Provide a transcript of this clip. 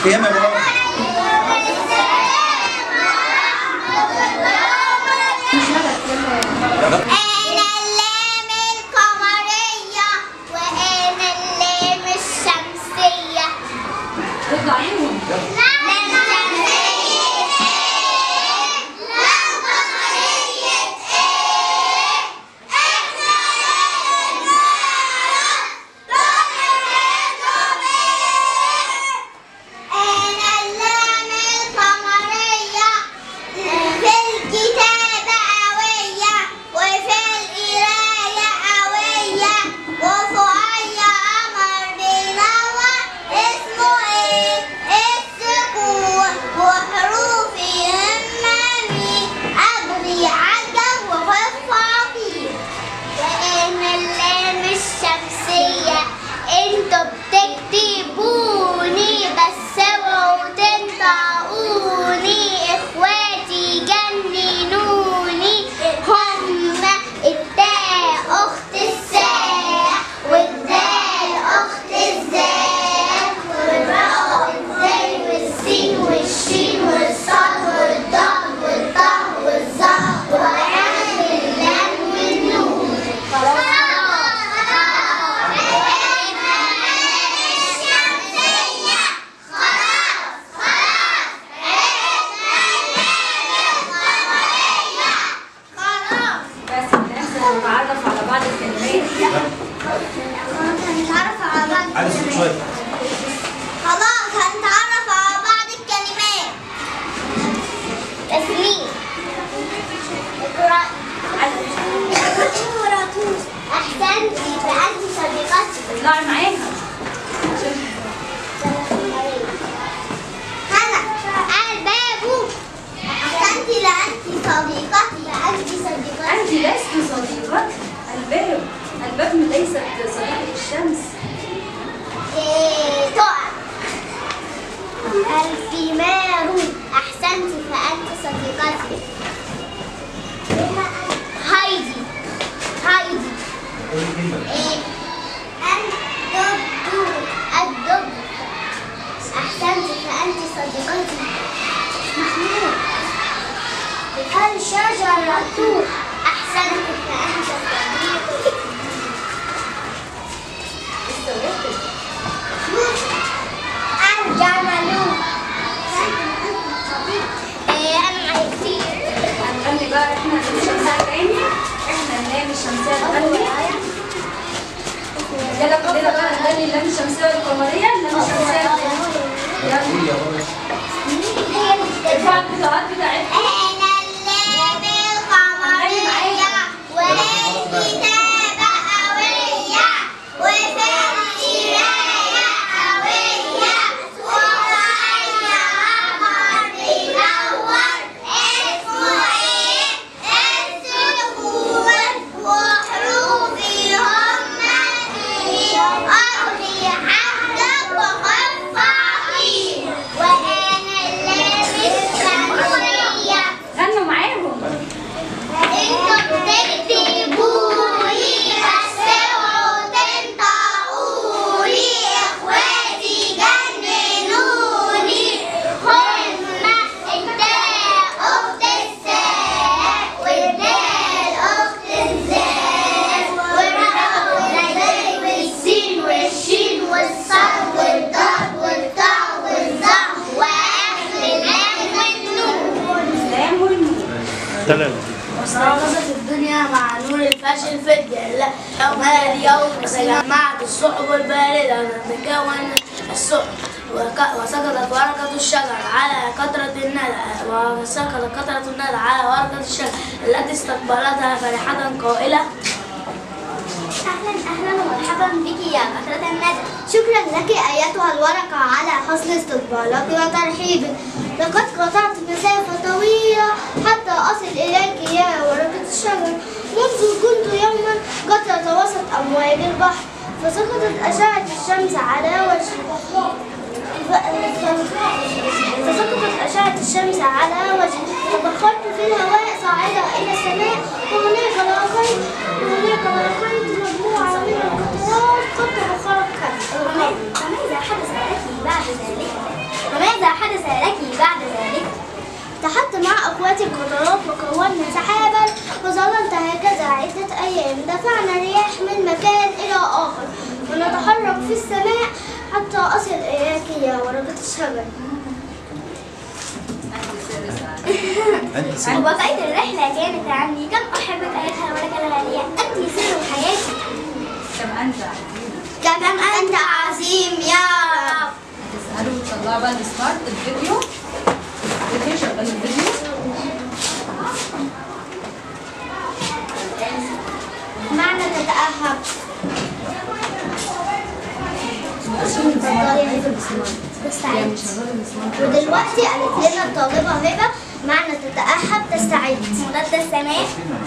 فيها يا بابا أنا اللام القمرية وأنا اللام الشمسية تطلعيهم لام شمسية إيه؟ لام قمرية إيه؟ إحنا لازم نعرف دنيتهم إيه؟ أنا اللام القمرية في الكتابة قوية وفي القراية قوية وفوقيا قمر بينور اسمه ايه؟ السكون وحروفي همامي أجري عجب وخفافي وأنا اللام الشمسية انتوا بتكتبوني بس اوعوا تنطقوني اخواتي جننوني هما التاء اخت الساء والدال اخت الزاء والراء والزاي والسين والشين والصاد والضاد والطاء والظاء وآخر اللام والنون خلاص بس ننزل نتعرف على بعض الكلمات هنتعرف على بعض على الصوت شويه خلاص هنتعرف على بعض الكلمات تسليم اقرأ أحسنتي فأنت صديقتي اطلعي معاها هلا الباب أحسنتي لأنت صديقتي أنت صديقتي انت لست صديقتي الباب الباب ليست صديقة الشمس إيه، تقع الثمار أحسنت فأنت صديقتي هايدي هايدي قولي كلمه إيه، الدب الدب أحسنت فأنت صديقتي محمود الشجرة أحسنت فأنت صديقتي الجمل إيه، أنا كتير هنغني بقى احنا اللام الشمسية تاني احنا اللام الشمسية نغني يلا كلنا بقى نغني اللام الشمسية والقمرية اللام الشمسية والقمرية يلا قولي يا بابا ارفعوا البطاقات بتاعتكم أنا اللام القمرية والكتابة قوية وفي القراية قوية وفوقيا قمر بينور اسمه ايه؟ السكون وحروفي همتي أرضي حدك وخفافي وأنا اللام الشمسية غنوا معاهم انتوا بتكتبولي بس اوعوا تنطقولي اخواتي جننوني هما التاء اخت الساء والدال اخت الزاء والراء والزاي والسين والشين والصاد والضاد والطاء والظاء واخر اللام والنون السلام والنور تمام واستيقظت الدنيا مع نور الفجر في الجلة يومها اليوم تجمعت الصحب الباردة تتكون الصحب وك- وسقطت ورقة الشجر على قطرة الندى وسقطت قطرة الندى على ورقة الشجر التي استقبلتها فرحة قائلة أهلا أهلا ومرحبا بك يا قطرة الندى شكرا لك أيتها الورقة على حسن استقبالك وترحيبك لقد قطعت مسافة طويلة حتى أصل إليك يا ورقة الشجر منذ كنت يوما قطرة وسط أمواج البحر فسقطت أشعة الشمس على وجهي فسقطت أشعة الشمس على وجهي تبخرت في الهواء صاعدة إلى السماء وهناك لقيت وهناك لقيت مجموعة من القطرات قد تبخرت كالقمر فماذا حدث لك بعد ذلك؟ أصل إياك يا ورقة الشجر انت سمعت وبقية الرحلة كانت عني كم أحبك أيتها الورقة الغالية أنت سر حياتي كم انت كم أنت عظيم يا رب تسألوا وتطلعوا بقى السمارت الفيديو الفيديو شغال الفيديو معنى تتأهب تستعد ودلوقتي قالت لنا الطالبة هبة معنى تتأهب تستعد مضاد السماء